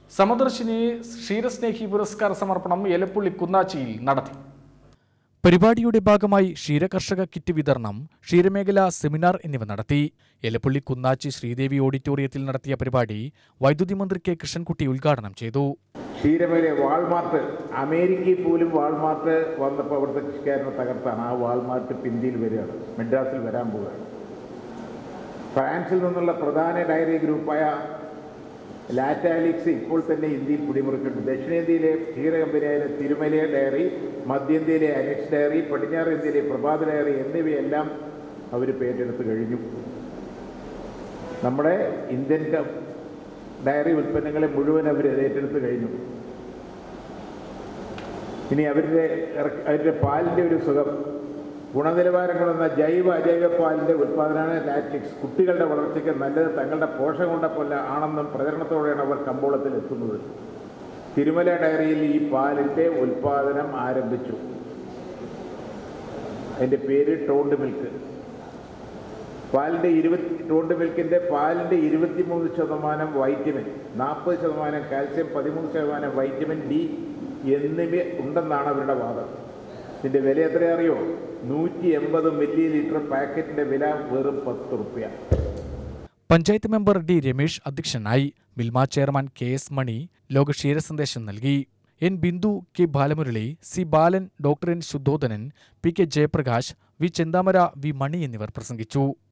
സമദർശിനി ക്ഷീരസ്നേഹി പുരസ്കാര സമർപ്പണം എലപ്പുള്ളി കുന്നാച്ചിയിൽ നടത്തി പരിപാടിയുടെ ഭാഗമായി ക്ഷീരകർഷക കിറ്റ് വിതരണം ക്ഷീരമേഖല സെമിനാർ എന്നിവ നടത്തി എലപ്പള്ളി കുന്നാച്ചി ശ്രീദേവി ഓഡിറ്റോറിയത്തിൽ നടത്തിയ പരിപാടി വൈദ്യുതി മന്ത്രി കെ കൃഷ്ണൻകുട്ടി ഉദ്ഘാടനം ചെയ്തു ക്ഷീരമേലെ വാൾമാർട്ട് അമേരിക്കയിൽ പോലും വാൾമാർട്ട് വന്നപ്പോൾ അവിടുത്തെ കൃഷിക്കാരനെ തകർത്താണ് ആ വാൾമാർട്ട് പിന്തിയിൽ വരികയാണ് മെഡ്രാസിൽ വരാൻ പോവുകയാണ് ഫ്രാൻസിൽ നിന്നുള്ള പ്രധാന ഡയറി ഗ്രൂപ്പായ ലാറ്റാലിക്സ് ഇപ്പോൾ തന്നെ ഇന്ത്യയിൽ പിടിമുറുക്കുന്നുണ്ട് ദക്ഷിണേന്ത്യയിലെ ക്ഷീര കമ്പനിയായ തിരുമല ഡയറി മധ്യേന്ത്യയിലെ അനക്സ് ഡയറി പടിഞ്ഞാറ് ഇന്ത്യയിലെ പ്രഭാത ഡയറി എന്നിവയെല്ലാം അവർ പേറ്റെടുത്ത് കഴിഞ്ഞു നമ്മുടെ ഇന്ത്യൻ ക- ഡയറി ഉൽപ്പന്നങ്ങളെ മുഴുവൻ അവർ ഏറ്റെടുത്ത് കഴിഞ്ഞു ഇനി അവരുടെ ഇറക്ക- അവരുടെ പാലിൻ്റെ ഒരു സുഖം ഗുണനിലവാരം കൊള്ളുന്ന ജൈവ അജൈവ പാലിൻ്റെ ഉൽപ്പാദനമാണ് ലാറ്റിക്സ് കുട്ടികളുടെ വളർച്ചയ്ക്ക് നല്ലത് തങ്ങളുടെ പോഷകം കൊണ്ടപ്പോലെ ആണെന്നും പ്രചരണത്തോടെയാണ് അവർ കമ്പോളത്തിൽ എത്തുന്നത് തിരുമല ഡയറിയിൽ ഈ പാലിൻ്റെ ഉൽപ്പാദനം ആരംഭിച്ചു അതിൻ്റെ പേര് ടോണ്ട് മിൽക്ക് പാലിൻ്റെ ഇരുപത്തി ടോണ്ട് മിൽക്കിൻ്റെ പാലിൻ്റെ ഇരുപത്തിമൂന്ന് ശതമാനം വൈറ്റമിൻ നാൽപ്പത് ശതമാനം കാൽസ്യം പതിമൂന്ന് ശതമാനം വൈറ്റമിൻ ഡി എന്നിവ ഉണ്ടെന്നാണ് അവരുടെ വാദം ഇതിൻ്റെ വില എത്ര അറിയോ നൂറ്റി എൺപത് മില്ലി ലിറ്റർ പാക്കറ്റിൻ്റെ വില വെറും പത്ത് റുപ്യ പഞ്ചായത്ത് മെമ്പർ ഡി രമേശ് അധ്യക്ഷനായി Milma chairman K S Mani ലോക ക്ഷീര സന്ദേശം നൽകി N Bindu K Balamurali C Balan doctor N Sudhodhanan P K Jayaprakash V Chenthamara V Mani എന്നിവർ പ്രസംഗിച്ചു